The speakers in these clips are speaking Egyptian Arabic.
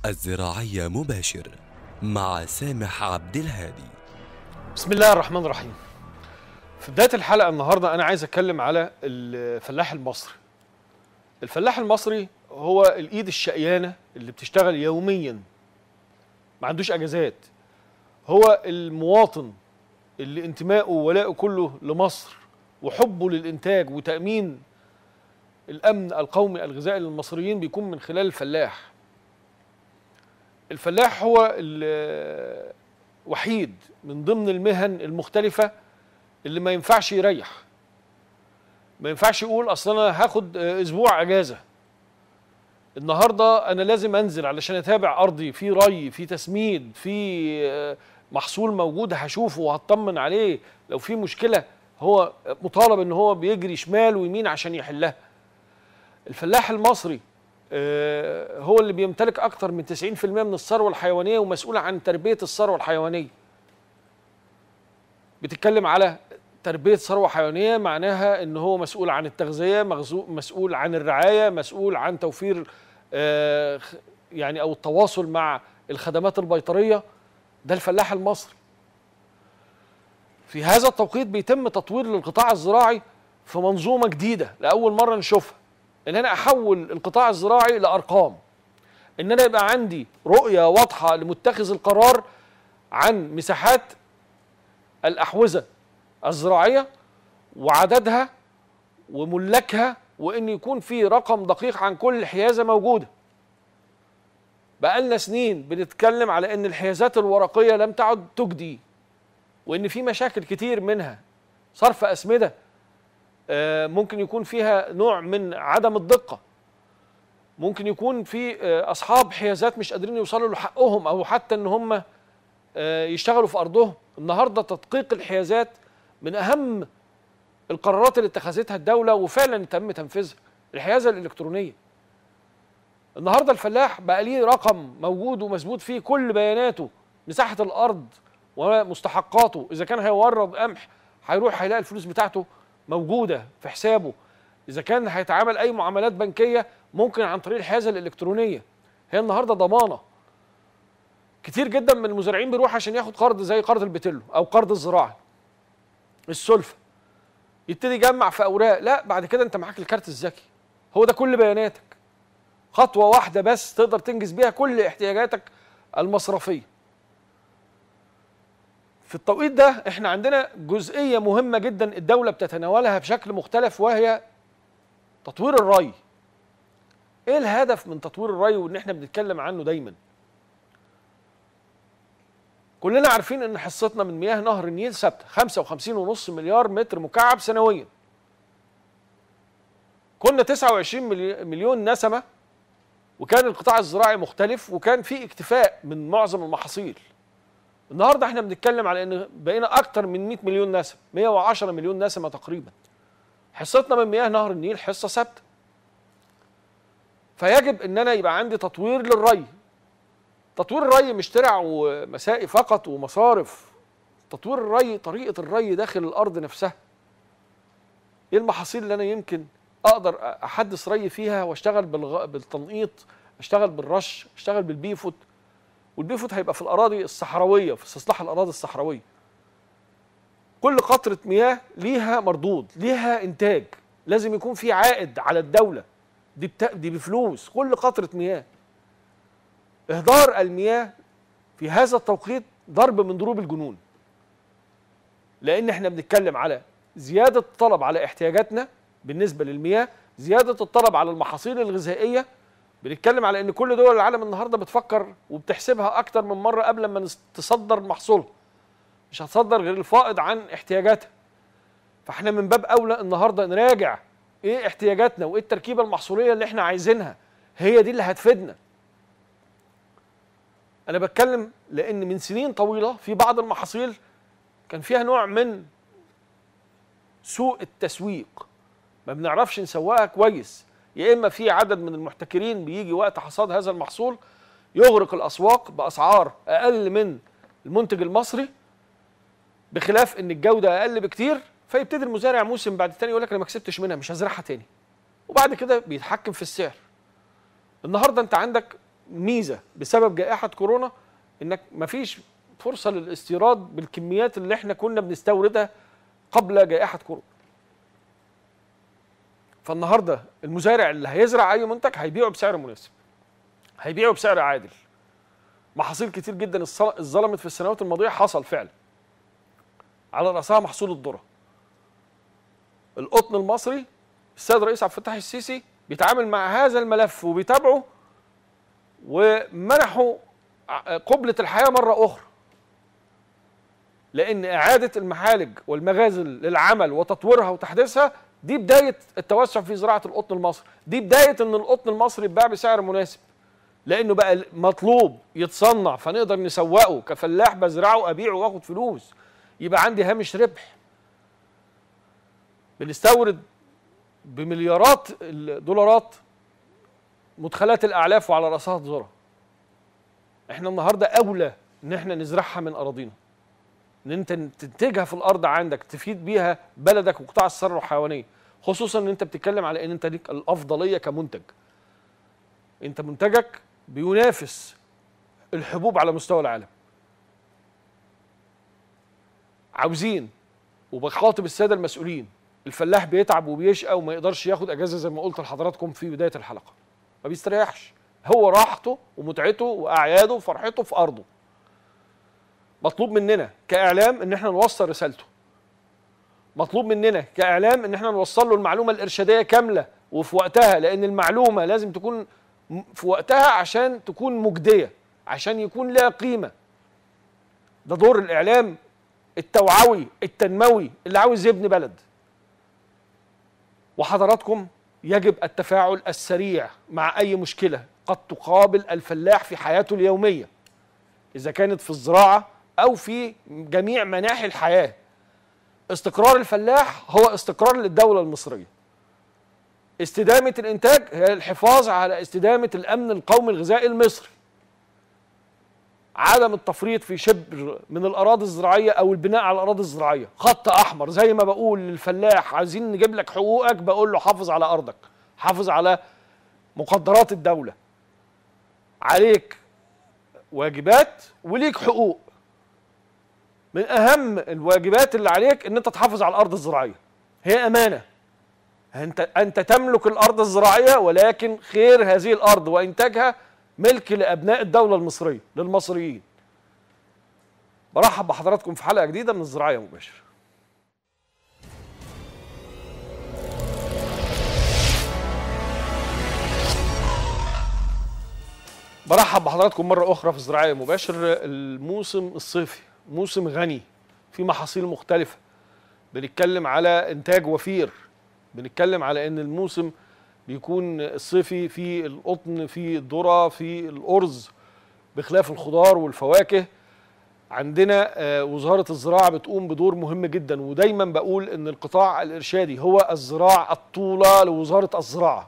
الزراعية مباشر مع سامح عبد الهادي بسم الله الرحمن الرحيم في بداية الحلقة النهاردة أنا عايز أتكلم على الفلاح المصري الفلاح المصري هو الإيد الشقيانة اللي بتشتغل يوميا ما عندوش أجازات هو المواطن اللي انتمائه وولائه كله لمصر وحبه للإنتاج وتأمين الأمن القومي الغذائي للمصريين بيكون من خلال الفلاح الفلاح هو ال- وحيد من ضمن المهن المختلفة اللي ما ينفعش يريح ما ينفعش يقول اصل انا هاخد آه، اسبوع اجازة النهاردة انا لازم انزل علشان اتابع ارضي في ري في تسميد في آه، محصول موجود هشوفه وهطمن عليه لو في مشكلة هو مطالب ان هو بيجري شمال ويمين عشان يحلها الفلاح المصري آه، هو اللي بيمتلك اكتر من 90% من الثروه الحيوانيه ومسؤول عن تربيه الثروه الحيوانيه بتتكلم على تربيه ثروه حيوانيه معناها ان هو مسؤول عن التغذيه مغزو- مسؤول عن الرعايه مسؤول عن توفير آه، خ- يعني او التواصل مع الخدمات البيطريه ده الفلاح المصري في هذا التوقيت بيتم تطوير للقطاع الزراعي في منظومه جديده لاول مره نشوفها ان انا احول القطاع الزراعي لارقام ان انا يبقى عندي رؤيه واضحه لمتخذ القرار عن مساحات الاحوزه الزراعيه وعددها وملكها وان يكون في رقم دقيق عن كل حيازه موجوده بقالنا سنين بنتكلم على ان الحيازات الورقيه لم تعد تجدي وان في مشاكل كتير منها صرف اسمده آه، ممكن يكون فيها نوع من عدم الدقة ممكن يكون في آه، أصحاب حيازات مش قادرين يوصلوا لحقهم أو حتى إن هم آه، يشتغلوا في أرضهم النهاردة تدقيق الحيازات من أهم القرارات اللي اتخذتها الدولة وفعلا تم تنفيذها الحيازة الإلكترونية النهاردة الفلاح بقى ليه رقم موجود ومثبوت فيه كل بياناته مساحة الأرض ومستحقاته إذا كان هيورد قمح هيروح هيلاقي الفلوس بتاعته موجوده في حسابه اذا كان هيتعامل اي معاملات بنكيه ممكن عن طريق الحيازه الالكترونيه هي النهارده ضمانه كتير جدا من المزارعين بيروح عشان ياخد قرض زي قرض البتلو او قرض الزراعي السلفه يبتدي يجمع في اوراق لا بعد كده انت معاك الكارت الذكي هو ده كل بياناتك خطوه واحده بس تقدر تنجز بيها كل احتياجاتك المصرفيه في التوقيت ده احنا عندنا جزئيه مهمه جدا الدوله بتتناولها بشكل مختلف وهي تطوير الري ايه الهدف من تطوير الري وان احنا بنتكلم عنه دايما كلنا عارفين ان حصتنا من مياه نهر النيل ثابته 55.5 مليار متر مكعب سنويا كنا 29 ملي- مليون نسمه وكان القطاع الزراعي مختلف وكان في اكتفاء من معظم المحاصيل النهارده احنا بنتكلم على ان بقينا اكتر من 100 مليون نسمه 110 مليون نسمه تقريبا حصتنا من مياه نهر النيل حصه ثابته فيجب ان انا يبقى عندي تطوير للري تطوير الري مش ترع ومسائي فقط ومصارف تطوير الري طريقه الري داخل الارض نفسها ايه المحاصيل اللي انا يمكن اقدر احدث ري فيها واشتغل بالغ... بالتنقيط اشتغل بالرش اشتغل بالبيفوت والبيفوت هيبقى في الاراضي الصحراويه في استصلاح الاراضي الصحراويه كل قطره مياه ليها مردود ليها انتاج لازم يكون في عائد على الدوله دي بتا... دي بفلوس كل قطره مياه اهدار المياه في هذا التوقيت ضرب من ضروب الجنون لان احنا بنتكلم على زياده الطلب على احتياجاتنا بالنسبه للمياه زياده الطلب على المحاصيل الغذائيه بنتكلم على ان كل دول العالم النهارده بتفكر وبتحسبها اكتر من مره قبل ما نس- تصدر محصولها مش هتصدر غير الفائض عن احتياجاتها فاحنا من باب اولى النهارده نراجع ايه احتياجاتنا وايه التركيبه المحصوليه اللي احنا عايزينها هي دي اللي هتفيدنا انا بتكلم لان من سنين طويله في بعض المحاصيل كان فيها نوع من سوء التسويق ما بنعرفش نسوقها كويس يا اما في عدد من المحتكرين بيجي وقت حصاد هذا المحصول يغرق الاسواق باسعار اقل من المنتج المصري بخلاف ان الجوده اقل بكتير فيبتدي المزارع موسم بعد التاني يقول لك انا ما كسبتش منها مش هزرعها تاني وبعد كده بيتحكم في السعر النهارده انت عندك ميزه بسبب جائحه كورونا انك مفيش فرصه للاستيراد بالكميات اللي احنا كنا بنستوردها قبل جائحه كورونا فالنهارده المزارع اللي هيزرع اي منتج هيبيعه بسعر مناسب هيبيعه بسعر عادل محاصيل كتير جدا الص- اتظلمت في السنوات الماضيه حصل فعلا على راسها محصول الذره القطن المصري السيد الرئيس عبد الفتاح السيسي بيتعامل مع هذا الملف وبيتابعه ومنحوا ع- قبلة الحياة مرة أخرى لأن إعادة المحالج والمغازل للعمل وتطويرها وتحديثها دي بداية التوسع في زراعة القطن المصري دي بداية أن القطن المصري يتباع بسعر مناسب لأنه بقى مطلوب يتصنع فنقدر نسوقه كفلاح بزرعه أبيعه وآخد فلوس يبقى عندي هامش ربح بنستورد بمليارات الدولارات مدخلات الاعلاف وعلى راسها الذره احنا النهارده اولى ان احنا نزرعها من اراضينا ان انت تنتجها في الارض عندك تفيد بيها بلدك وقطاع الثروه الحيوانيه خصوصا ان انت بتتكلم على ان انت ليك الافضليه كمنتج انت منتجك بينافس الحبوب على مستوى العالم عاوزين وبخاطب الساده المسؤولين الفلاح بيتعب وبيشقى وما يقدرش ياخد اجازه زي ما قلت لحضراتكم في بدايه الحلقه ما بيستريحش هو راحته ومتعته واعياده وفرحته في ارضه مطلوب مننا كاعلام ان احنا نوصل رسالته مطلوب مننا كاعلام ان احنا نوصل له المعلومه الارشاديه كامله وفي وقتها لان المعلومه لازم تكون م- في وقتها عشان تكون مجديه عشان يكون لها قيمه ده دور الاعلام التوعوي التنموي اللي عاوز يبني بلد وحضراتكم يجب التفاعل السريع مع اي مشكله قد تقابل الفلاح في حياته اليوميه اذا كانت في الزراعه او في جميع مناحي الحياه استقرار الفلاح هو استقرار للدوله المصريه استدامه الانتاج هي الحفاظ على استدامه الامن القومي الغذائي المصري عدم التفريط في شبر من الاراضي الزراعيه او البناء على الاراضي الزراعيه خط احمر زي ما بقول للفلاح عايزين نجيب لك حقوقك بقول له حافظ على ارضك حافظ على مقدرات الدوله عليك واجبات وليك حقوق من اهم الواجبات اللي عليك ان انت تحافظ على الارض الزراعيه هي امانه انت انت تملك الارض الزراعيه ولكن خير هذه الارض وانتاجها ملك لابناء الدوله المصريه للمصريين برحب بحضراتكم في حلقه جديده من الزراعيه مباشر برحب بحضراتكم مرة أخرى في الزراعية مباشر الموسم الصيفي موسم غني في محاصيل مختلفة بنتكلم على إنتاج وفير بنتكلم على إن الموسم بيكون الصيفي في القطن في الذرة في الأرز بخلاف الخضار والفواكه عندنا آه، وزارة الزراعة بتقوم بدور مهم جدا ودايما بقول إن القطاع الإرشادي هو الزراعة الطولة لوزارة الزراعة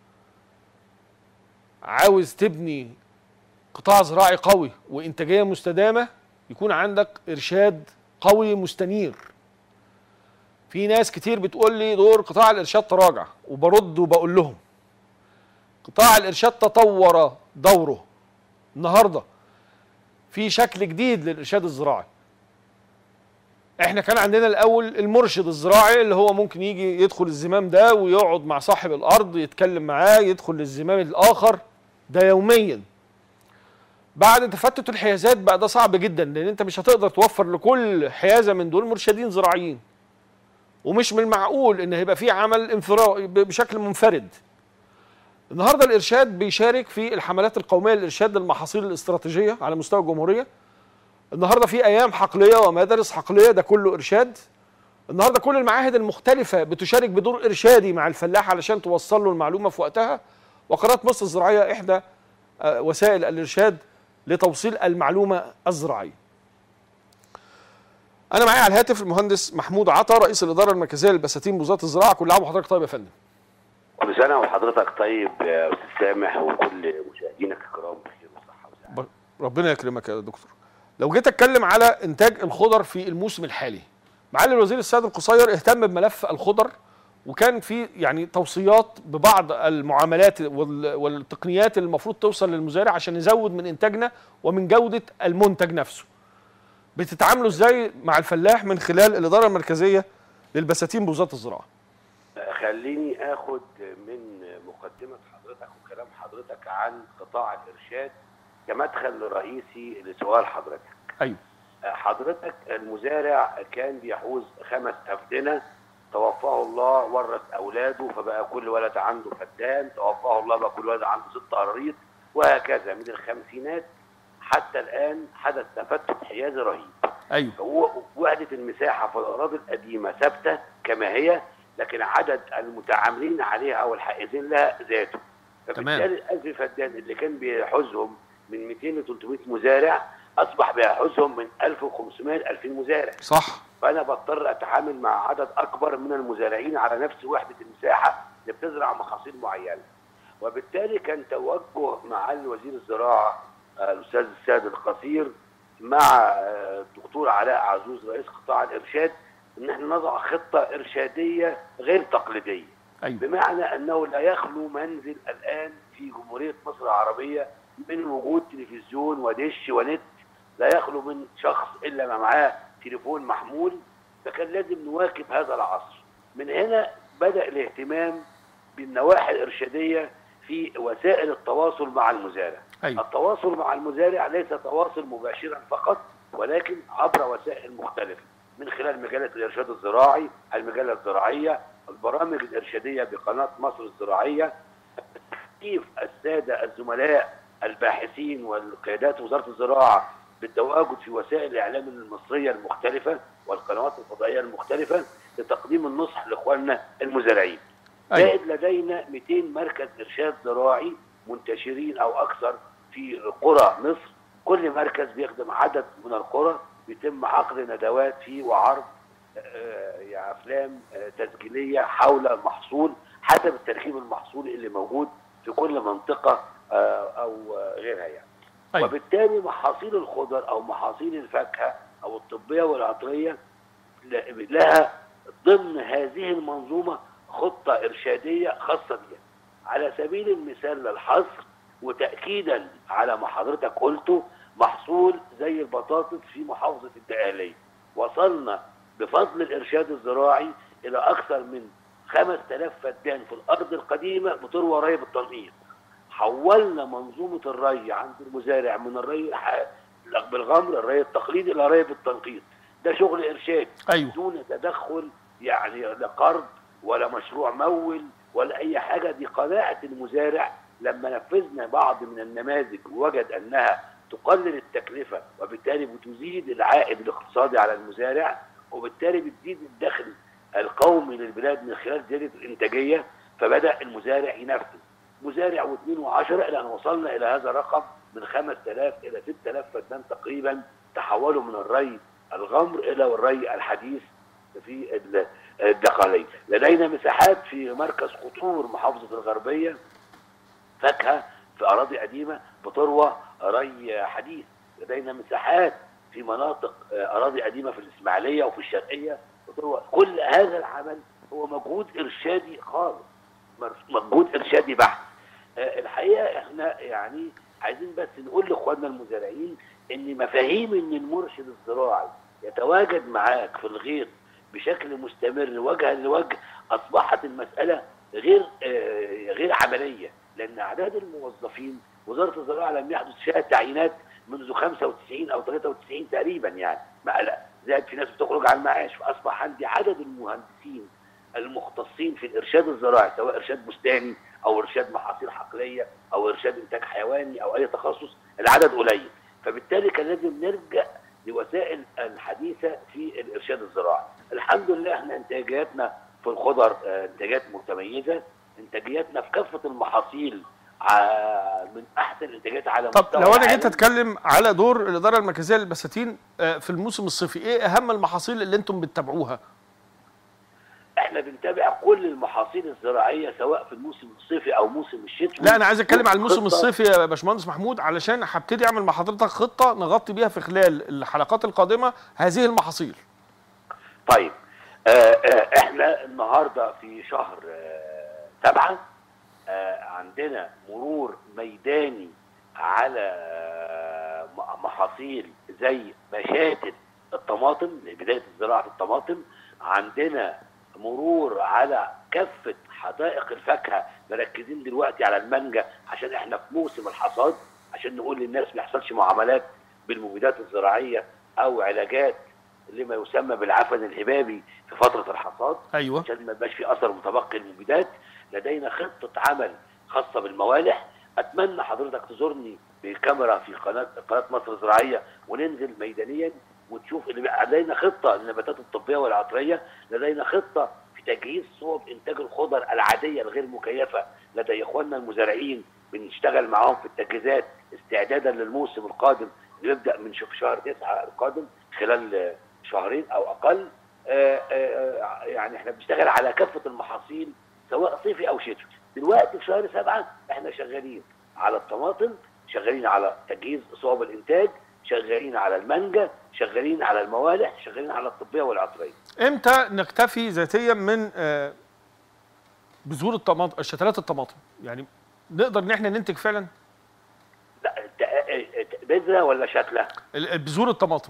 عاوز تبني قطاع زراعي قوي وانتاجيه مستدامه يكون عندك ارشاد قوي مستنير في ناس كتير بتقول لي دور قطاع الارشاد تراجع وبرد وبقول لهم قطاع الارشاد تطور دوره النهارده في شكل جديد للارشاد الزراعي احنا كان عندنا الاول المرشد الزراعي اللي هو ممكن يجي يدخل الزمام ده ويقعد مع صاحب الارض يتكلم معاه يدخل للزمام الاخر ده يوميا بعد تفتت الحيازات بقى ده صعب جدا لان انت مش هتقدر توفر لكل حيازه من دول مرشدين زراعيين ومش من المعقول ان هيبقى في عمل انفرادي بشكل منفرد النهارده الارشاد بيشارك في الحملات القوميه للارشاد للمحاصيل الاستراتيجيه على مستوى الجمهوريه النهارده في ايام حقليه ومدارس حقليه ده كله ارشاد النهارده كل المعاهد المختلفه بتشارك بدور ارشادي مع الفلاح علشان توصل له المعلومه في وقتها وقناه مصر الزراعيه احدى آه، وسائل الارشاد لتوصيل المعلومه الزراعيه. انا معايا على الهاتف المهندس محمود عطا رئيس الاداره المركزيه للبساتين بوزاره الزراعه كل عام وحضرتك طيب يا فندم. كل سنة وحضرتك طيب يا أستاذ سامح وكل مشاهدينك الكرام بخير وصحة وسعادة. ب- ربنا يكرمك يا دكتور. لو جيت اتكلم على انتاج الخضر في الموسم الحالي معالي الوزير السيد القصير اهتم بملف الخضر وكان في يعني توصيات ببعض المعاملات وال- والتقنيات اللي المفروض توصل للمزارع عشان نزود من انتاجنا ومن جوده المنتج نفسه. بتتعاملوا ازاي مع الفلاح من خلال الاداره المركزيه للبساتين بوزاره الزراعه؟ خليني اخد من مقدمه حضرتك وكلام حضرتك عن قطاع الارشاد كمدخل رئيسي لسؤال حضرتك ايوه حضرتك المزارع كان بيحوز خمس أفدنة توفاه الله ورث أولاده فبقى كل ولد عنده فدان توفاه الله بقى كل ولد عنده ست قراريط وهكذا من الخمسينات حتى الآن حدث تفتت حيازي رهيب ايوه هو وحدة المساحة في الأراضي القديمة ثابتة كما هي لكن عدد المتعاملين عليها أو الحائزين لها زادوا تمام. فبالتالي الألف فدان اللي كان بيحوزهم من 200 ل 300 مزارع أصبح بيحوزهم من 1500 ل 2000 مزارع صح فأنا بضطر أتعامل مع عدد أكبر من المزارعين على نفس وحدة المساحة اللي بتزرع محاصيل معينة وبالتالي كان توجه معالي وزير الزراعة آه، الأستاذ السيد القصير مع آه، الدكتور علاء عزوز رئيس قطاع الإرشاد إن احنا نضع خطة إرشادية غير تقليدية ايوه بمعنى أنه لا يخلو منزل الآن في جمهورية مصر العربية من وجود تلفزيون ودش ونت لا يخلو من شخص إلا ما معاه تليفون محمول فكان لازم نواكب هذا العصر من هنا بدأ الاهتمام بالنواحي الإرشادية في وسائل التواصل مع المزارع ايوه التواصل مع المزارع ليس تواصل مباشرا فقط ولكن عبر وسائل مختلفة من خلال مجلة الإرشاد الزراعي المجلة الزراعية البرامج الإرشادية بقناة مصر الزراعية تكييف السادة الزملاء الباحثين والقيادات وزارة الزراعة بالتواجد في وسائل الإعلام المصرية المختلفة والقنوات الفضائية المختلفة لتقديم النصح لإخواننا المزارعين ايوه زائد لدينا 200 مركز ارشاد زراعي منتشرين او اكثر في قرى مصر كل مركز بيخدم عدد من القرى بيتم عقد ندوات فيه وعرض آه، يعني افلام آه، تسجيليه حول المحصول حسب التركيب المحصولي اللي موجود في كل منطقه آه، او آه، غيرها يعني ايوه وبالتالي محاصيل الخضر او محاصيل الفاكهه او الطبيه والعطريه ل- لها ضمن هذه المنظومه خطه ارشاديه خاصه بها على سبيل المثال للحصر وتاكيدا على ما حضرتك قلته محصول زي البطاطس في محافظه الدقهليه وصلنا بفضل الارشاد الزراعي الى اكثر من 5000 فدان في الارض القديمه بتروى ري بالتنقيط حولنا منظومه الري عند المزارع من الري الح- بالغمر الري التقليدي الى ري بالتنقيط ده شغل ارشاد ايوه دون تدخل يعني لا قرض ولا مشروع مول ولا اي حاجه دي قناعه المزارع لما نفذنا بعض من النماذج ووجد انها تقلل التكلفه وبالتالي بتزيد العائد الاقتصادي على المزارع وبالتالي بتزيد الدخل القومي للبلاد من خلال زياده الانتاجيه فبدا المزارع ينفذ مزارع واثنين وعشرة الى ان وصلنا الى هذا الرقم من 5000 الى 6000 فدان تقريبا تحولوا من الري الغمر الى الري الحديث في ال- الدقالية لدينا مساحات في مركز قطور محافظة الغربية فاكهة في أراضي قديمة بتروى ري حديث لدينا مساحات في مناطق آه، أراضي قديمة في الإسماعيلية وفي الشرقية بتروى كل هذا العمل هو مجهود إرشادي خالص مر- مجهود إرشادي بحت آه، الحقيقة احنا يعني عايزين بس نقول لإخواننا المزارعين إن مفاهيم إن المرشد الزراعي يتواجد معاك في الغيط بشكل مستمر وجها لوجه اصبحت المساله غير آه، غير عمليه لان اعداد الموظفين وزاره الزراعه لم يحدث فيها تعيينات منذ 95 او 93 تقريبا يعني ما لا زائد في ناس بتخرج على المعاش فاصبح عندي عدد المهندسين المختصين في الارشاد الزراعي سواء ارشاد بستاني او ارشاد محاصيل حقليه او ارشاد انتاج حيواني او اي تخصص العدد قليل فبالتالي كان لازم نرجع لوسائل الحديثه في الارشاد الزراعي الحمد لله احنا انتاجياتنا في الخضر آه، انتاجات متميزه انتاجياتنا في كافه المحاصيل ع- من احسن الانتاجات على طب مستوى لو انا العالم. جيت اتكلم على دور الاداره المركزيه للبساتين آه، في الموسم الصيفي ايه اهم المحاصيل اللي انتم بتتابعوها احنا بنتابع كل المحاصيل الزراعيه سواء في الموسم الصيفي او موسم الشتوي لا انا عايز اتكلم على الموسم خطة- الصيفي يا باشمهندس محمود علشان هبتدي اعمل مع حضرتك خطه نغطي بيها في خلال الحلقات القادمه هذه المحاصيل طيب آه، آه، احنا النهارده في شهر آه، سبعة آه، عندنا مرور ميداني على آه، م- محاصيل زي مشاتل الطماطم لبدايه زراعه الطماطم عندنا مرور على كافه حدائق الفاكهه مركزين دلوقتي على المانجا عشان احنا في موسم الحصاد عشان نقول للناس ما يحصلش معاملات بالمبيدات الزراعيه او علاجات لما يسمى بالعفن الهبابي في فتره الحصاد ايوه عشان ما يبقاش في اثر متبقي للمبيدات لدينا خطه عمل خاصه بالموالح اتمنى حضرتك تزورني بكاميرا في قناه قناه مصر الزراعيه وننزل ميدانيا وتشوف اللي بقى لدينا خطه للنباتات الطبيه والعطريه لدينا خطه في تجهيز صوب انتاج الخضر العاديه الغير مكيفه لدى اخواننا المزارعين بنشتغل معاهم في التجهيزات استعدادا للموسم القادم اللي يبدا من شهر شهر 9 القادم خلال آه، شهرين او اقل آه، آه، يعني احنا بنشتغل على كافه المحاصيل سواء صيفي او شتوي دلوقتي في شهر سبعة احنا شغالين على الطماطم شغالين على تجهيز صوب الانتاج شغالين على المانجا شغالين على الموالح شغالين على الطبيه والعطريه امتى نكتفي ذاتيا من آه، بذور الطماطم شتلات الطماطم يعني نقدر ان احنا ننتج فعلا لا الت- الت- بذره ولا شتله ال- ال- بذور الطماطم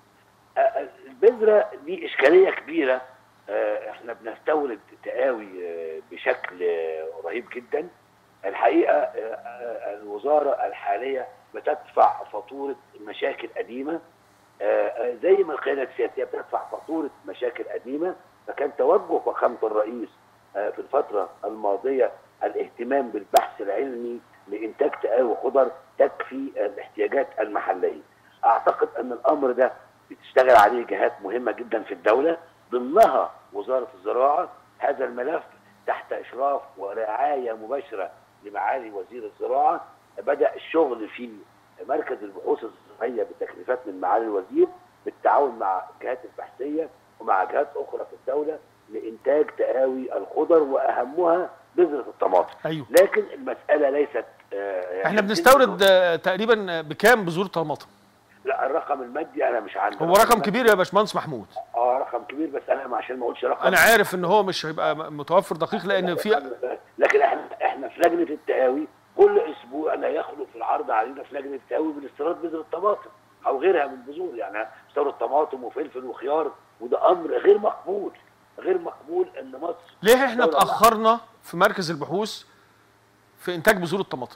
آه، البذره دي اشكاليه كبيره آه، احنا بنستورد تقاوي آه، بشكل آه، رهيب جدا الحقيقه آه، آه، الوزاره الحاليه بتدفع فاتوره مشاكل قديمه آه، آه، زي ما القياده السياسيه بتدفع فاتوره مشاكل قديمه فكان توجه فخامه الرئيس آه، في الفتره الماضيه الاهتمام بالبحث العلمي لانتاج تقاوي خضر تكفي الاحتياجات المحليه. اعتقد ان الامر ده بتشتغل عليه جهات مهمه جدا في الدوله ضمنها وزاره الزراعه هذا الملف تحت اشراف ورعايه مباشره لمعالي وزير الزراعه بدا الشغل في مركز البحوث الزراعيه بتكليفات من معالي الوزير بالتعاون مع الجهات البحثيه ومع جهات اخرى في الدوله لانتاج تقاوي الخضر واهمها بذره الطماطم ايوه لكن المساله ليست آه، يعني احنا بنستورد آه، تقريبا بكام بذور طماطم لا الرقم المادي انا مش عندي هو رقم كبير يا باشمهندس محمود اه رقم كبير بس انا عشان ما اقولش رقم انا عارف ان هو مش هيبقى م- متوفر دقيق لان في لكن احنا احنا في لجنه التقاوي كل اسبوع لا يخلو في العرض علينا في لجنه التقاوي بالاستيراد بذره الطماطم او غيرها من البذور يعني استورد طماطم وفلفل وخيار وده امر غير مقبول غير مقبول ان مصر ليه احنا دولة اتاخرنا في مركز البحوث في انتاج بذور الطماطم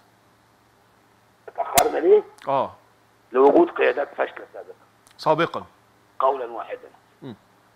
اتاخرنا ليه؟ اه لوجود قيادات فاشله سابقا سابقا قولا واحدا مم.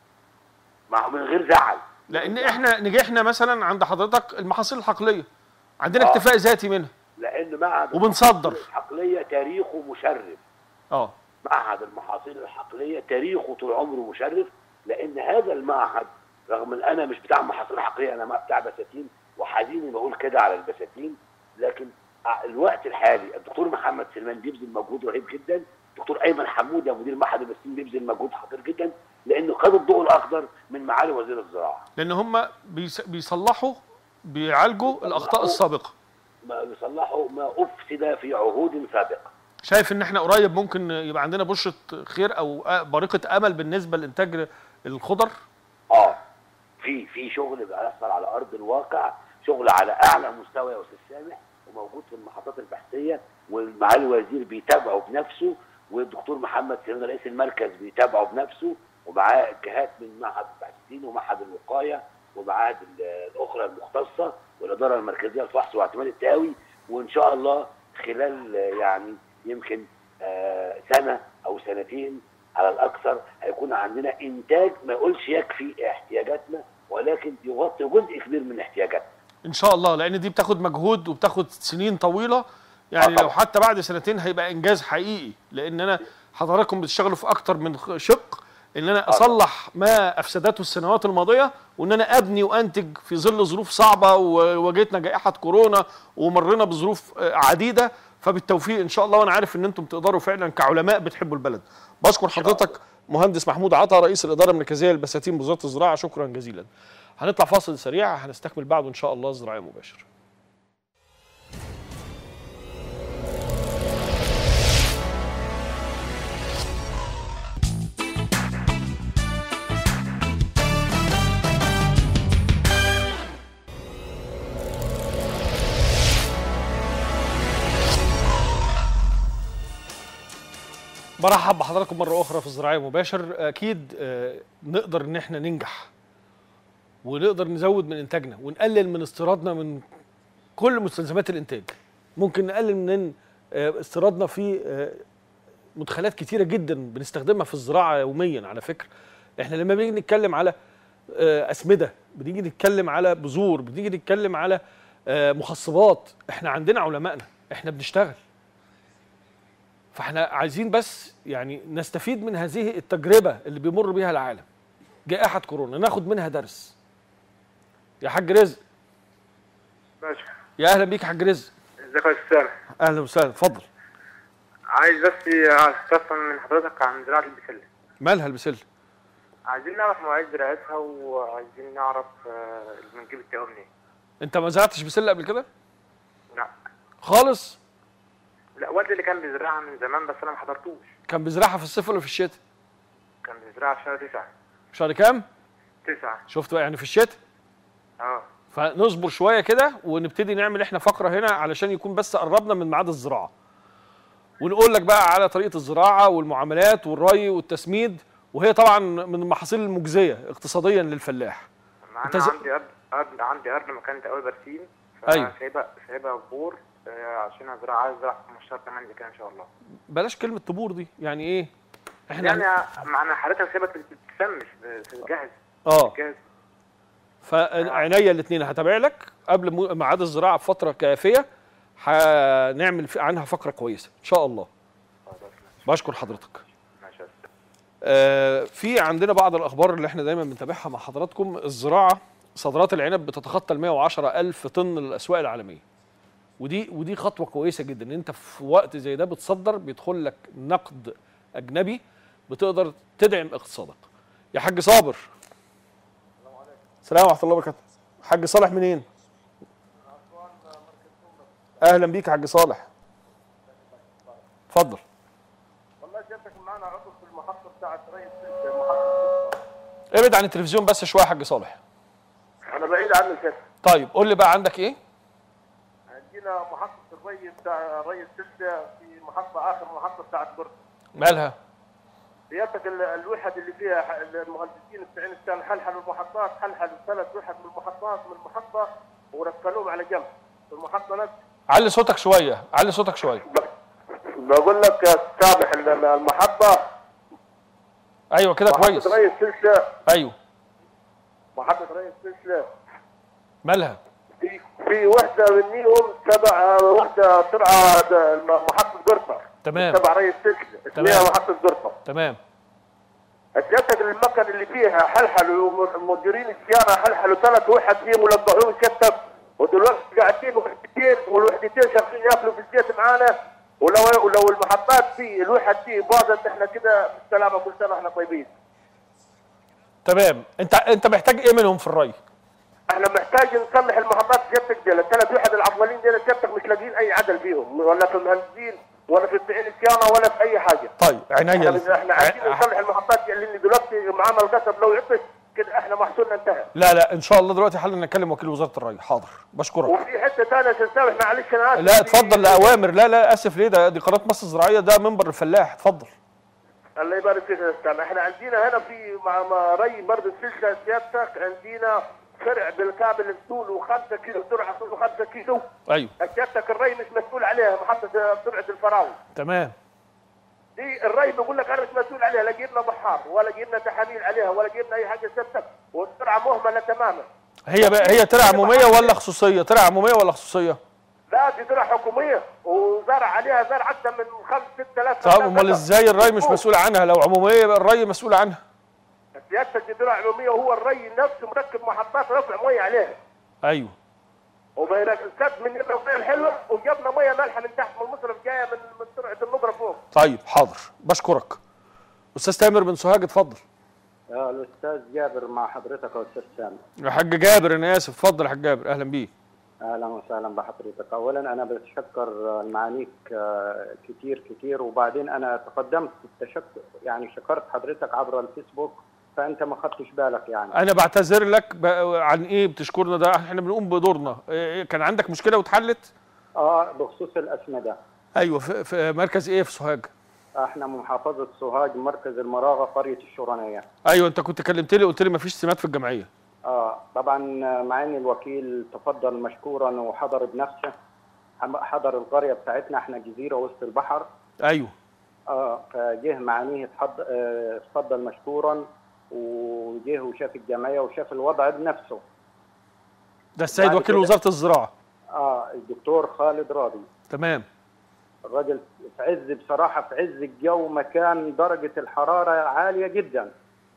مع من غير زعل لان احنا نجحنا مثلا عند حضرتك المحاصيل الحقليه عندنا آه. اكتفاء ذاتي منها لان معهد وبنصدر. المحاصيل الحقليه تاريخه مشرف اه معهد المحاصيل الحقليه تاريخه طول عمره مشرف لان هذا المعهد رغم ان انا مش بتاع محاصيل حقليه انا بتاع بساتين وحزيني بقول كده على البساتين لكن ع- الوقت الحالي الدكتور محمد سليمان بيبذل مجهود رهيب جدا الدكتور ايمن حموده مدير معهد البساتين بيبذل مجهود خطير جدا لانه خد الضوء الاخضر من معالي وزير الزراعه لان هم بيس- بيصلحوا بيعالجوا الاخطاء السابقه ما بيصلحوا ما افسد في عهود سابقه شايف ان احنا قريب ممكن يبقى عندنا بشره خير او آه، بارقه امل بالنسبه لانتاج الخضر اه في في شغل بيحصل على ارض الواقع شغل على اعلى مستوى يا استاذ سامح وموجود في المحطات البحثيه والمعالي الوزير بيتابعه بنفسه والدكتور محمد سليمان رئيس المركز بيتابعه بنفسه ومعاه جهات من معهد الباحثين ومعهد الوقايه ومعاهد ال- الاخرى المختصه والاداره المركزيه للفحص واعتماد التقاوي وان شاء الله خلال آه، يعني يمكن آه، سنه او سنتين على الاكثر هيكون عندنا انتاج ما يقولش يكفي احتياجاتنا ولكن يغطي جزء كبير من احتياجاتنا ان شاء الله لان دي بتاخد مجهود وبتاخد سنين طويله يعني آه طبعا. لو حتى بعد سنتين هيبقى انجاز حقيقي لان انا حضراتكم بتشتغلوا في اكتر من خ- شق ان انا اصلح ما افسدته السنوات الماضيه وان انا ابني وانتج في ظل ظروف صعبه وواجهتنا جائحه كورونا ومرينا بظروف آه، عديده فبالتوفيق ان شاء الله وانا عارف ان انتم تقدروا فعلا كعلماء بتحبوا البلد بشكر حضرتك مهندس محمود عطا رئيس الاداره المركزيه للبساتين بوزاره الزراعه شكرا جزيلا هنطلع فاصل سريع هنستكمل بعده ان شاء الله زراعه مباشر برحب بحضراتكم مرة أخرى في الزراعية مباشر أكيد آه، نقدر إن إحنا ننجح ونقدر نزود من إنتاجنا ونقلل من استيرادنا من كل مستلزمات الإنتاج ممكن نقلل من آه، استيرادنا في آه، مدخلات كتيرة جدا بنستخدمها في الزراعة يوميا على فكرة إحنا لما بنيجي نتكلم على آه، أسمدة بنيجي نتكلم على بذور بنيجي نتكلم على آه، مخصبات إحنا عندنا علمائنا إحنا بنشتغل فاحنا عايزين بس يعني نستفيد من هذه التجربه اللي بيمر بيها العالم جائحه كورونا ناخد منها درس يا حاج رزق ماشي يا اهلا بيك يا حاج رزق ازيك يا استاذ اهلا وسهلا اتفضل عايز بس استفسر من حضرتك عن زراعه البسله مالها البسله عايزين نعرف مواعيد زراعتها وعايزين نعرف آه، بنجيب التقوى منين انت ما زرعتش بسله قبل كده لا خالص لا والدي اللي كان بيزرعها من زمان بس انا ما حضرتوش كان بيزرعها في الصيف ولا في الشتاء كان بيزرعها في شهر تسعة شهر كام تسعة شفت بقى يعني في الشتاء اه فنصبر شويه كده ونبتدي نعمل احنا فقره هنا علشان يكون بس قربنا من ميعاد الزراعه ونقول لك بقى على طريقه الزراعه والمعاملات والري والتسميد وهي طبعا من المحاصيل المجزيه اقتصاديا للفلاح مع أنت انا ز- عندي ارض ارض عندي ارض مكان تقوي برسيم أيوة. سايبها سايبها بور آه، عشان ازرع عايز ازرع في 15 8 كده ان شاء الله بلاش كلمه طبور دي يعني ايه احنا يعني معنى حضرتك سايبها تتسمش تتجهز اه جاهز فعناية الاثنين هتابع لك قبل مو- ميعاد الزراعه بفتره كافيه هنعمل في- عنها فقره كويسه ان شاء الله خلاص ماشي بشكر حضرتك ماشي يا أستاذ. آه، في عندنا بعض الاخبار اللي احنا دايما بنتابعها مع حضراتكم الزراعه صادرات العنب بتتخطى ال 110 الف طن للاسواق العالميه ودي ودي خطوه كويسه جدا ان انت في وقت زي ده بتصدر بيدخل لك نقد اجنبي بتقدر تدعم اقتصادك يا حاج صابر السلام ورحمه الله وبركاته حاج صالح منين اهلا بيك يا حاج صالح اتفضل والله سيادتك معنا عضو في المحطه بتاعت رئيس المحطه ابعد عن التلفزيون بس شويه يا حاج صالح انا بعيد عنه كده طيب قول لي بقى عندك ايه عندنا محطه الري بتاع ري السلسله في محطه اخر محطه بتاعت برد مالها سيادتك ال- الوحد اللي فيها ح- المهندسين بتاعين السنه حلحلوا المحطات حلحلوا ثلاث وحد من المحطات من المحطه وركنوهم على جنب في المحطه نفسها علي صوتك شويه علي صوتك شويه بقول لك يا سامح ال- المحطه ايوه كده كويس محطه ري السلسله ايوه محطه ري السلسله مالها في في وحده منيهم تبع وحده تبع د- محطه قرطه تمام تبع ري السلسله اسمها تمام. محطه قرطه تمام سيادتك المكن اللي فيها حلحلوا مديرين الصيانه حلحلوا ثلاث وحد فيهم ولقحوه سيادتك ودلوقتي قاعدين وحدتين والوحدتين شغالين ياكلوا في الزيت معانا ولو ولو المحطات دي الوحد دي باظت احنا كده بالسلامه كل سنه احنا طيبين. تمام انت انت محتاج ايه منهم في الري احنا محتاج نصلح المحطات سيادتك دي الثلاث وحد العطلانين دي سيادتك مش لاقيين اي عدل فيهم ولا في المهندسين ولا في بتاعين الصيانه ولا في اي حاجه. طيب عينيا احنا احنا عايزين نصلح المحطات دي لان دلوقتي معانا القصب لو عطش كده احنا محصولنا انتهى. لا لا ان شاء الله دلوقتي حل نكلم وكيل وزاره الري حاضر بشكرك وفي حته ثانيه يا استاذ سامح معلش انا اسف لا اتفضل لاوامر لا لا اسف ليه ده دي قناه مصر الزراعيه ده منبر الفلاح اتفضل الله يبارك فيك يا استاذ سامح احنا عندنا هنا في مع مع ري برضه السلسله سيادتك عندنا فرع بالكابل طوله 5 كيلو سرعه طوله 5 كيلو ايوه سيادتك الري مش مسؤول عليها محطه سرعه الفراوي تمام دي الري بيقول لك انا مش مسؤول عليها لا جبنا بحار ولا جبنا تحاميل عليها ولا جبنا اي حاجه سيادتك والسرعه مهمله تماما هي بقى هي ترعه عموميه ولا خصوصيه ترعه عموميه ولا خصوصيه لا دي زرع حكوميه وزرع عليها زرع اكثر من 5 6000 طب امال ازاي الري مش مسؤول عنها لو عموميه يبقى الري مسؤول عنها سيادتك دي زراعه عموميه وهو الري نفسه مركب محطات رفع ميه عليها ايوه وبيركز من الميه الحلوه وجبنا ميه مالحه من تحت من المصرف جايه من من سرعه النبره فوق طيب حاضر بشكرك استاذ تامر بن سوهاج اتفضل آه، الأستاذ جابر مع حضرتك يا أستاذ سامي يا حاج جابر انا اسف اتفضل يا حاج جابر اهلا بيك أهلا وسهلا بحضرتك أولا أنا بتشكر آه، المعانيك آه، كتير كتير وبعدين أنا تقدمت التشكر يعني شكرت حضرتك عبر الفيسبوك فأنت ما خدتش بالك يعني انا بعتذر لك ب- عن ايه بتشكرنا ده احنا بنقوم بدورنا إيه كان عندك مشكله واتحلت آه بخصوص الأسمدة ايوه في, في مركز ايه في سوهاج احنا من محافظه سوهاج مركز المراغه قريه الشورانيه ايوه انت كنت كلمت لي قلت لي مفيش سمات في الجمعيه اه طبعا مع ان الوكيل تفضل مشكورا وحضر بنفسه حم- حضر القريه بتاعتنا احنا جزيره وسط البحر ايوه اه فجه معانيه اتحض- آه، اتفضل مشكورا وجه وشاف الجمعيه وشاف الوضع بنفسه ده السيد بعد وكيل كده- وزاره الزراعه اه الدكتور خالد راضي تمام الراجل في عز بصراحه في عز الجو مكان درجه الحراره عاليه جدا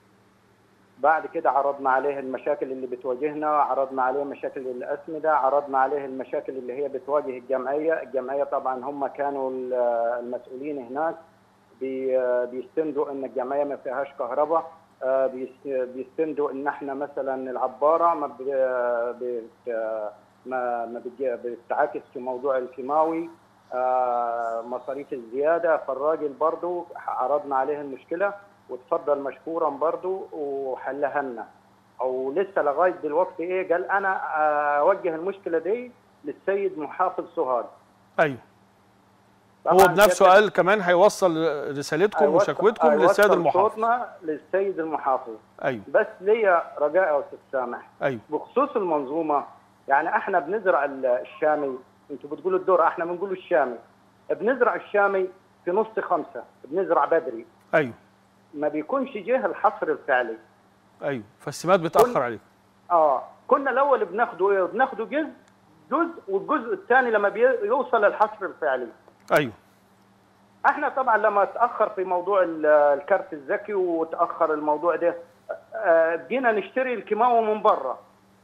بعد كده عرضنا عليه المشاكل اللي بتواجهنا عرضنا عليه مشاكل الأسمدة عرضنا عليه المشاكل اللي هي بتواجه الجمعية الجمعية طبعا هم كانوا ال- المسؤولين هناك بي- بيستندوا ان الجمعية ما فيهاش كهرباء آه، بيست- بيستندوا ان احنا مثلا العبارة ما ب- بت- ما ما بتج- بتعاكس في موضوع الكيماوي آه، مصاريف الزيادة فالراجل برضو عرضنا عليه المشكلة وتفضل مشكورا برضو وحلها لنا او لسه لغايه دلوقتي ايه قال انا اوجه المشكله دي للسيد محافظ سوهاج ايوه طبعاً هو بنفسه كده قال كمان هيوصل رسالتكم هيوصل- وشكوتكم هيوصل للسيد المحافظ صوتنا للسيد المحافظ ايوه بس ليا رجاء يا استاذ سامح ايوه بخصوص المنظومه يعني احنا بنزرع ال- الشامي انتوا بتقولوا الذره احنا بنقول الشامي بنزرع الشامي في نص خمسه بنزرع بدري ايوه ما بيكونش جه الحصر الفعلي ايوه فالسمات بتاخر عليكم اه كنا الاول بناخده ايه بناخده جزء جزء والجزء الثاني لما بيوصل الحصر الفعلي ايوه احنا طبعا لما تاخر في موضوع ال- الكارت الذكي وتاخر الموضوع ده آه، جينا نشتري الكيماوي من بره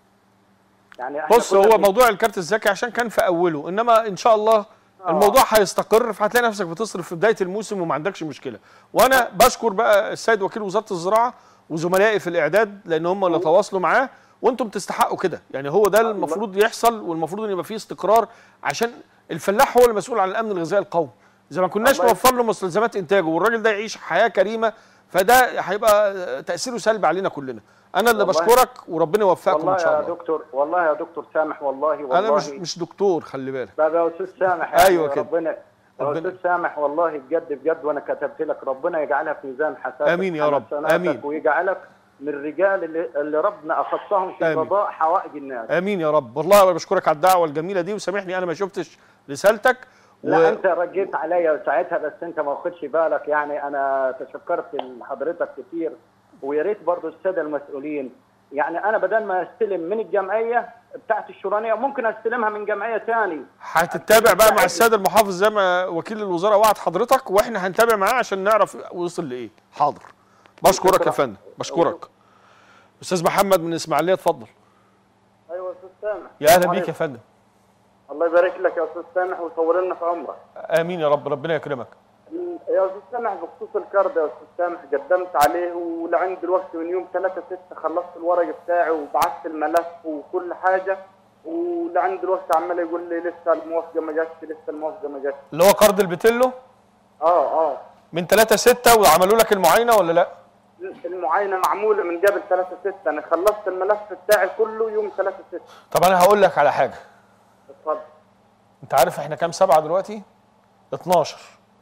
يعني إحنا بص كنا هو بن- موضوع الكارت الذكي عشان كان في اوله انما ان شاء الله الموضوع هيستقر فهتلاقي نفسك بتصرف في بدايه الموسم وما عندكش مشكله وانا بشكر بقى السيد وكيل وزاره الزراعه وزملائي في الاعداد لان هم اللي تواصلوا معاه وانتم تستحقوا كده يعني هو ده المفروض يحصل والمفروض ان يبقى فيه استقرار عشان الفلاح هو المسؤول عن الامن الغذائي القومي اذا ما كناش الله نوفر له مستلزمات انتاجه والراجل ده يعيش حياه كريمه فده هيبقى تاثيره سلبي علينا كلنا انا اللي والله- بشكرك وربنا يوفقكم والله ان شاء يا الله دكتور والله يا دكتور سامح والله والله انا مش مش دكتور خلي بالك طب يا استاذ سامح أيوة يعني كده. ربنا يا ربنا- استاذ سامح والله بجد بجد وانا كتبت لك ربنا يجعلها في ميزان حسناتك آمين يا رب. حسناتك آمين. ويجعلك من الرجال اللي, اللي ربنا اخصهم في آمين. قضاء حوائج الناس امين يا رب والله انا بشكرك على الدعوه الجميله دي وسامحني انا ما شفتش رسالتك لا انت رجيت عليا ساعتها بس انت ما واخدش بالك يعني انا تشكرت لحضرتك كتير ويا ريت برضه الساده المسؤولين يعني انا بدل ما استلم من الجمعيه بتاعت الشورانيه ممكن استلمها من جمعيه ثاني هتتابع بقى مع السيد المحافظ زي ما وكيل الوزاره وعد حضرتك واحنا هنتابع معاه عشان نعرف وصل لايه حاضر بشكرك يا فندم بشكرك استاذ محمد من اسماعيليه اتفضل ايوه يا استاذ سامح يا اهلا بيك يا فندم الله يبارك لك يا استاذ سامح ويطول لنا في عمرك امين يا رب ربنا يكرمك يا استاذ سامح بخصوص الكارد يا استاذ سامح قدمت عليه ولعند دلوقتي من يوم 3 6 خلصت الورق بتاعي وبعثت الملف وكل حاجه ولعند دلوقتي عمال يقول لي لسه الموافقه ما جاتش لسه الموافقه ما جاتش اللي هو قرض البتلو اه اه من 3 6 وعملوا لك المعاينه ولا لا المعاينه معموله من قبل 3 6 انا خلصت الملف بتاعي كله يوم 3 6 طب انا هقول لك على حاجه اتفضل انت عارف احنا كام سبعه دلوقتي 12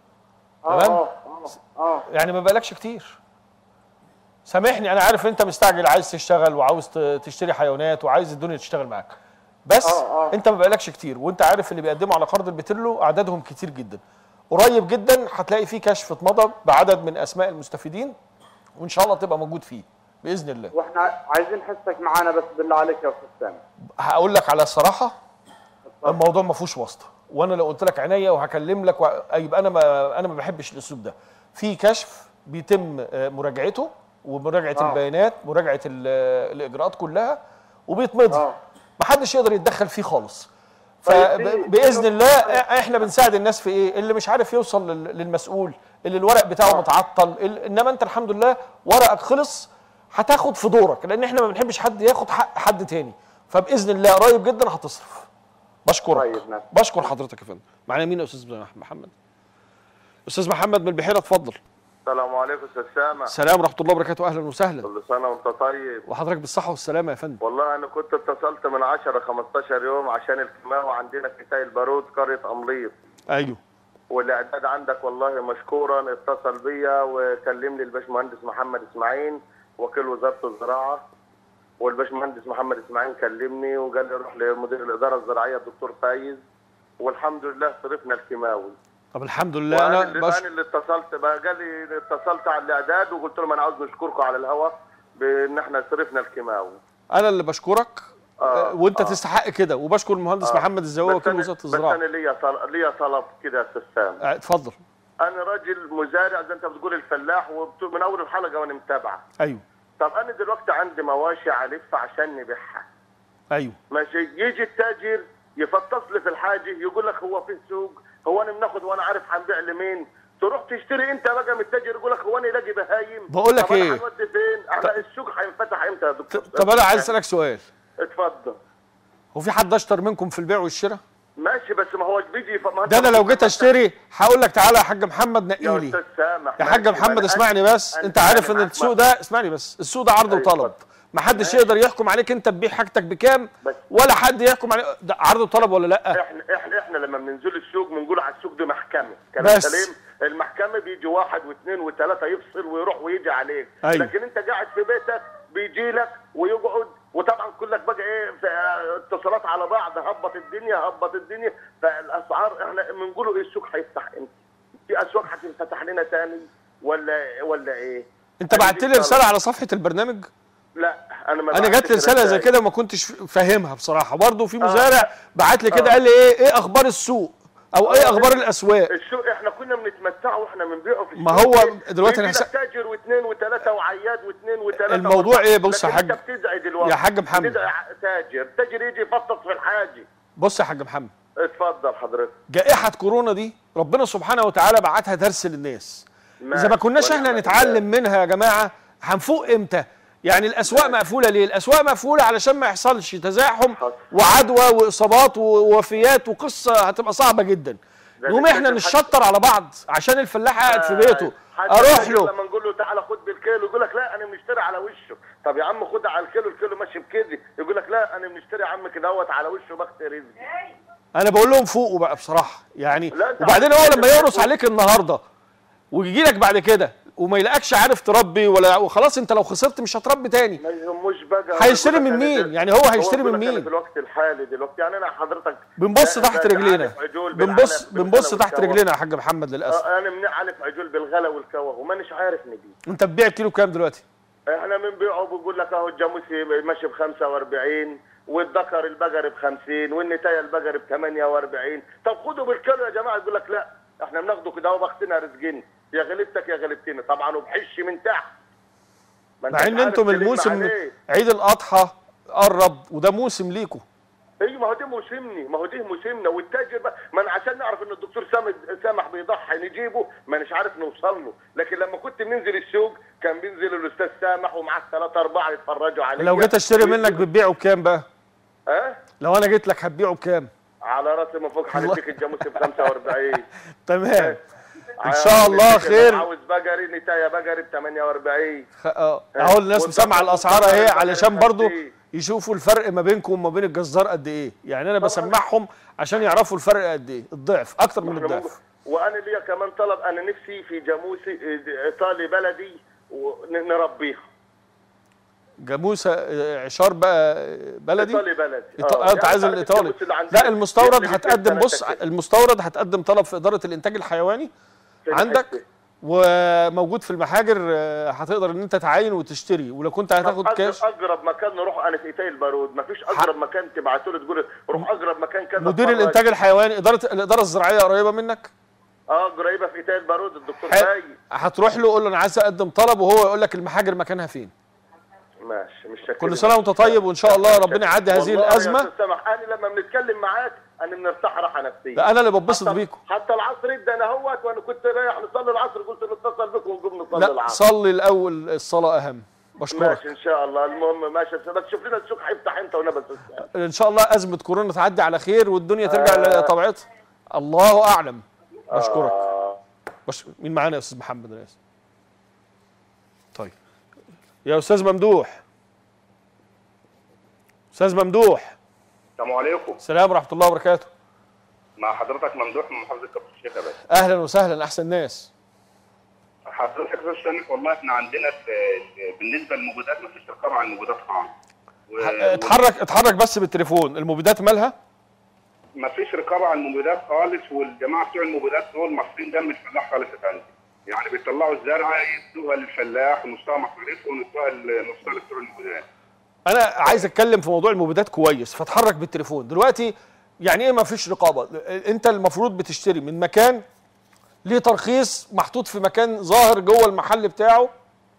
اه تمام. اه اه اه يعني ما بقالكش كتير سامحني انا عارف انت مستعجل عايز تشتغل وعاوز ت- تشتري حيوانات وعايز الدنيا تشتغل معاك بس آه، آه. انت ما بقالكش كتير وانت عارف اللي بيقدموا على قرض البتلو اعدادهم كتير جدا قريب جدا هتلاقي فيه كشف اتمضى بعدد من اسماء المستفيدين وان شاء الله تبقى موجود فيه باذن الله واحنا عايزين حسك معانا بس بالله عليك يا استاذ سامح هقول لك على الصراحه الموضوع ما فيهوش واسطه وانا لو قلت لك عينيا وهكلم لك و... يبقى انا ما انا ما بحبش الاسلوب ده في كشف بيتم آه، مراجعته ومراجعه آه. البيانات مراجعه ال- الاجراءات كلها وبيتمضي اه ما حدش يقدر يتدخل فيه خالص طيب في- فباذن الله احنا بنساعد الناس في ايه اللي مش عارف يوصل لل- للمسؤول اللي الورق بتاعه آه. متعطل ال- انما انت الحمد لله ورقك خلص هتاخد في دورك لان احنا ما بنحبش حد ياخد حق حد تاني فباذن الله قريب جدا هتصرف بشكرك طيب، نعم. بشكر حضرتك يا فندم معانا مين يا استاذ محمد استاذ محمد من البحيره اتفضل السلام عليكم استاذ سامح السلام ورحمه الله وبركاته اهلا وسهلا كل سنه وانت طيب وحضرتك بالصحه والسلامه يا فندم والله انا كنت اتصلت من 10 15 يوم عشان الكيماوي عندنا في تاي البارود قريه امليط ايوه والاعداد عندك والله مشكورا اتصل بيا وكلمني الباشمهندس محمد اسماعيل وكيل وزاره الزراعه والباشمهندس محمد اسماعيل كلمني وقال لي روح لمدير الاداره الزراعيه الدكتور فايز والحمد لله صرفنا الكيماوي طب الحمد لله وانا انا اللي, بش... أنا اللي اتصلت بقى قال لي اتصلت على الاعداد وقلت لهم انا عاوز نشكركم على الهواء بان احنا صرفنا الكيماوي انا اللي بشكرك آه، آه، وانت آه. تستحق كده وبشكر المهندس محمد الزواوي بس وكيل أنا- وزاره بس الزراعه انا ليا طل- ليا طلب كده يا استاذ سامي آه، اتفضل انا راجل مزارع زي انت بتقول الفلاح ومن اول الحلقه وانا متابعه ايوه طب انا دلوقتي عندي مواشي الف عشان نبيعها ايوه ماشي يجي التاجر يفطس لي في الحاجه يقول لك هو في السوق هو انا بناخد وانا عارف هنبيع لمين تروح تشتري انت بقى من التاجر يقول لك هو انا الاقي بهايم بقول لك طب أنا إيه؟ هنودي فين؟ احنا السوق هينفتح امتى يا دكتور؟ طب انا عايز اسالك سؤال اتفضل هو في حد اشطر منكم في البيع والشراء ماشي بس ما هو بيجي ف- ما أنت- ده انا لو جيت اشتري هقول لك تعالى يا حاج محمد يا نقي لي استاذ سامح يا حاج ماشي، ما محمد أنا- اسمعني بس أنا- انت عارف أنا ان معاك السوق ما- ده اسمعني بس السوق ده عرض أيوة، وطلب اتفضل. ما حدش يقدر يحكم عليك انت تبيع حاجتك بكام بس- ولا حد يحكم عليك ده عرض وطلب ولا لا احنا احنا احنا لما بننزل السوق بنقول على السوق ده محكمه كلام بس. سليم المحكمه بيجي واحد واثنين وثلاثه يفصل ويروح ويجي عليك أيوة. لكن انت قاعد في بيتك بيجي لك ويقعد وطبعا كلك بقى ايه في اتصالات على بعض هبط الدنيا هبط الدنيا فالاسعار احنا بنقولوا ايه السوق هيفتح امتى؟ في اسواق هتنفتح لنا تاني ولا ولا ايه؟ انت أنا بعت دي لي رساله طلب. على صفحه البرنامج لا انا ما انا بعتش جات لي رساله زي رسائل. كده وما كنتش فاهمها بصراحه برضه في مزارع بعت لي كده آه. قال لي ايه ايه اخبار السوق او ايه آه. اخبار الاسواق السوق احنا كنا بنتمتع واحنا بنبيعه في ما السوق. هو دلوقتي يجي أنا لك تاجر واثنين وثلاثه وعياد واثنين وثلاثه الموضوع وأربعة. إيه؟ بص يا لكن حاج. انت بتدعي دلوقتي يا حاج محمد. بتدعي تاجر تاجر يجي يفطس في الحاجه بص يا حاج محمد اتفضل حضرتك جائحه كورونا دي ربنا سبحانه وتعالى بعتها درس للناس اذا ما ماشي. كناش احنا ونعم نتعلم بالله. منها يا جماعه هنفوق امتى يعني الاسواق مقفوله ليه الاسواق مقفوله علشان ما يحصلش تزاحم حصل. وعدوى واصابات ووفيات وقصه هتبقى صعبه جدا ده نقوم ده احنا ده نشطر على بعض عشان الفلاح قاعد في بيته حد اروح التاجر له لما نقول له تعالى خد بالكيلو يقول لك لا انا بنشتري على وشه طب يا عم خد على الكيلو الكيلو ماشي بكده يقول لك لا انا بنشتري يا عم كده اهوت على وشه بخت رزقي انا بقول لهم فوقوا بقى بصراحه يعني لا، أنت وبعدين عارف هو إن لما أنت يقرص فوق. عليك النهارده ويجي لك بعد كده وما يلاقكش عارف تربي ولا وخلاص انت لو خسرت مش هتربي تاني ما يهموش بقى هيشتري يقول لك من أنا مين؟ دل- يعني هو هيشتري يقول من لك أنا مين؟ في الوقت الحالي دلوقتي يعني انا حضرتك بنبص ب- تحت ب- رجلينا بعلف عجول بنبص بالعلف بنبص بالغلا تحت والكوة. رجلينا يا حاج محمد للاسف آه، انا بنعلف عجول بالغلا والكوه ومانيش عارف نبيع انت بتبيع كيلو كام دلوقتي احنا بنبيعه بيقول لك اهو الجاموسي ماشي ب 45 والذكر البقري ب 50 والنتايه البقري ب 48 طب خدوا بالكيلو يا جماعه يقول لك لا احنا بناخده كده اهو بختنا رزقنا يا غلبتك يا غلبتني طبعا وبحش من تحت ما مع أنتش ان عارف انتم تلم الموسم عليه. عيد الاضحى قرب وده موسم ليكم ايوه ما هو ده موسمني ما هو ده موسمنا والتاجر بقى ما انا عشان نعرف ان الدكتور سامح سامح بيضحي نجيبه ما مش عارف نوصل له لكن لما كنت بننزل السوق كان بينزل الاستاذ سامح ومعاه ثلاثه اربعه يتفرجوا عليه لو جيت اشتري منك بتبيعه بكام بقى ها لو انا جيت لك هتبيعه بكام على راسي من فوق هنديك الجاموسي ب 45 تمام ان شاء الله خير عاوز بقري نتايه بقري ب 48 خ- اه اهو الناس والضغط- مسمع الاسعار اهي والضغط علشان على برضو الخمسين. يشوفوا الفرق ما بينكم وما بين الجزار قد ايه يعني انا بسمعهم عشان يعرفوا الفرق قد ايه الضعف اكتر من إحنا الضعف وانا ليا كمان طلب انا نفسي في جاموسي ايطالي بلدي ونربيها جاموسه آه، عشار بقى آه، بلدي ايطالي بلدي إيط- آه، انت عايز الايطالي لا المستورد هتقدم بص المستورد هتقدم طلب في اداره الانتاج الحيواني عندك وموجود في المحاجر آه، هتقدر ان انت تعاين وتشتري ولو كنت هتاخد كاش اقرب مكان نروح انا في ايتاي البارود ما فيش اقرب مكان تبعتوا لي تقول روح اقرب مكان كذا مدير اتفرج. الانتاج الحيواني اداره الاداره الزراعيه قريبه منك اه قريبه في ايتاي البارود الدكتور حلو. باي هتروح له قول له انا عايز اقدم طلب وهو يقول لك المحاجر مكانها فين ماشي مش شاكر كل سنه وانت طيب وان شاء الله ربنا يعدي هذه والله يا الازمه أستاذ سامح انا لما بنتكلم معاك انا بنرتاح راحه نفسيه ده انا اللي بتبسط حتى- بيكم حتى العصر ادى انا اهوت وانا كنت رايح نصلي العصر قلت نتصل بكم ونقوم نصلي لا العصر صلي الاول الصلاه اهم بشكرك ماشي ان شاء الله المهم ماشي بس شوف لنا السوق هيفتح امتى وانا بس ان شاء الله ازمه كورونا تعدي على خير والدنيا ترجع لطبيعتها الله اعلم بشكرك بش... مين معانا يا استاذ محمد انا اسف طيب يا استاذ ممدوح استاذ ممدوح السلام عليكم السلام ورحمه الله وبركاته مع حضرتك ممدوح من محافظه كفر الشيخ يا باشا اهلا وسهلا احسن ناس حضرتك بس سامح والله احنا عندنا ال- ال- بالنسبه للمبيدات ما فيش رقابه على المبيدات خالص و- اتحرك اتحرك بس بالتليفون المبيدات مالها ما فيش رقابه على المبيدات خالص والجماعه بتوع المبيدات دول مصرين دم الفلاح خالص يا فندم يعني بيطلعوا الزرعه يدوها للفلاح ونصها مصاريف ونصها ل- نصها لبتوع المبيدات انا عايز اتكلم في موضوع المبيدات كويس فاتحرك بالتليفون دلوقتي يعني ايه ما فيش رقابه انت المفروض بتشتري من مكان ليه ترخيص محطوط في مكان ظاهر جوه المحل بتاعه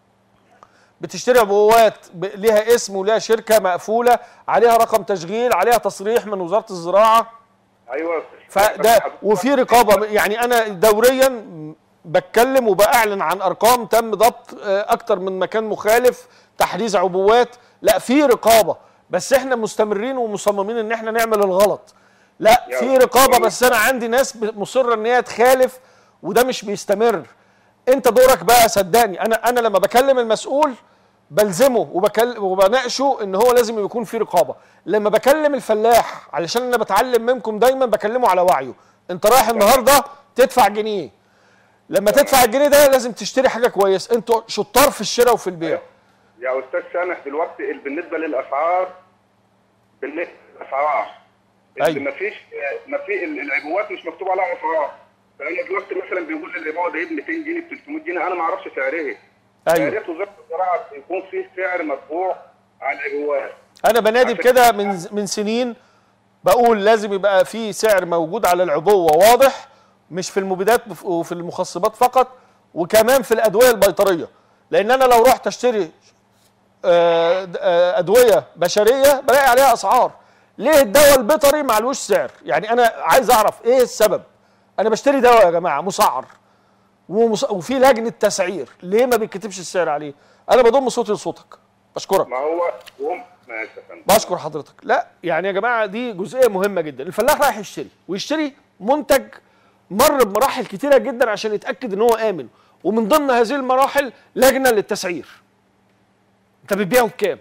بتشتري عبوات ب- ليها اسم وليها شركه مقفوله عليها رقم تشغيل عليها تصريح من وزاره الزراعه ايوه فده وفي رقابه يعني انا دوريا بتكلم وباعلن عن ارقام تم ضبط آه، اكتر من مكان مخالف تحريز عبوات لا في رقابه بس احنا مستمرين ومصممين ان احنا نعمل الغلط لا يا في رقابه بس انا عندي ناس ب- مصره ان هي تخالف وده مش بيستمر انت دورك بقى صدقني انا انا لما بكلم المسؤول بلزمه وبكلم وبناقشه ان هو لازم يكون في رقابه لما بكلم الفلاح علشان انا بتعلم منكم دايما بكلمه على وعيه انت رايح النهارده تدفع جنيه لما تدفع الجنيه ده لازم تشتري حاجه كويس انتوا شطار في الشراء وفي البيع يا استاذ سامح دلوقتي ال- بالنسبه للاسعار بالنسبه للاسعار أيوة. اللي ما فيش ما في ال- العبوات مش مكتوب عليها اسعار فانا دلوقتي مثلا بيقول لي العبوه ده ب 200 جنيه ب 300 جنيه انا ما اعرفش سعرها يا ايوه ريت وزاره الزراعه يكون فيه سعر مطبوع على العبوات انا بنادي بكده من من سنين بقول لازم يبقى في سعر موجود على العبوه واضح مش في المبيدات بف- وفي المخصبات فقط وكمان في الادويه البيطريه لان انا لو رحت اشتري آه، د- آه، ادويه بشريه بلاقي عليها اسعار ليه الدواء البيطري معلوش سعر يعني انا عايز اعرف ايه السبب انا بشتري دواء يا جماعه مسعر ومس- وفي لجنه تسعير ليه ما بيتكتبش السعر عليه انا بضم صوتي لصوتك بشكرك ما هو هم ماشي يا فندم بشكر حضرتك لا يعني يا جماعه دي جزئيه مهمه جدا الفلاح رايح يشتري ويشتري منتج مر بمراحل كتيره جدا عشان يتاكد ان هو امن ومن ضمن هذه المراحل لجنه للتسعير انت بتبيعه بكام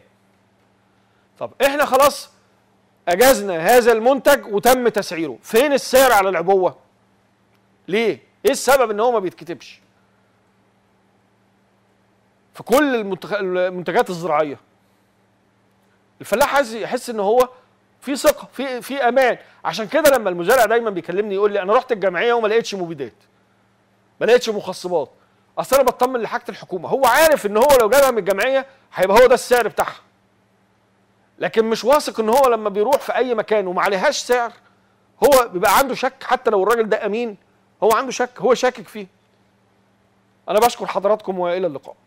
طب احنا خلاص اجزنا هذا المنتج وتم تسعيره فين السعر على العبوه ليه ايه السبب ان هو ما بيتكتبش في كل المنتخ- المنتجات الزراعيه الفلاح عايز يحس ان هو في ثقه في في امان عشان كده لما المزارع دايما بيكلمني يقول لي انا رحت الجمعيه وما لقيتش مبيدات ما لقيتش مخصبات اصل انا بطمن لحاجه الحكومه هو عارف ان هو لو جابها من الجمعيه هيبقى هو ده السعر بتاعها لكن مش واثق ان هو لما بيروح في اي مكان وما عليهاش سعر هو بيبقى عنده شك حتى لو الراجل ده امين هو عنده شك هو شاكك فيه انا بشكر حضراتكم والى اللقاء